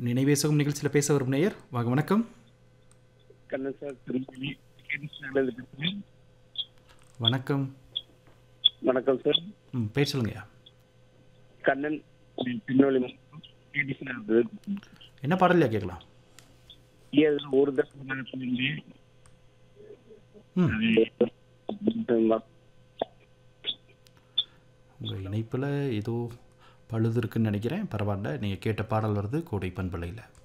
நினைவேசகம் நிகழ்ச்சியில் பேச வரும் நேயர் வாங்க வணக்கம் கண்ணன் சார் திருப்பதி கேடிஸ்லேருந்து பேசுகிறேன் வணக்கம் வணக்கம் சார் ம் பேர் சொல்லுங்கய்யா கண்ணன் பின்னொலி கேடிஸ்லேருந்து என்ன பாடலையா கேட்கலாம் ஏழு ஒரு தடவை நான் சொல்லியிருந்தேன் ம் அது உங்கள் இணைப்பில் ஏதோ பழுது இருக்குன்னு நினைக்கிறேன் பரவாயில்ல நீங்கள் கேட்ட பாடல் வருது கோடை பண்பலையில்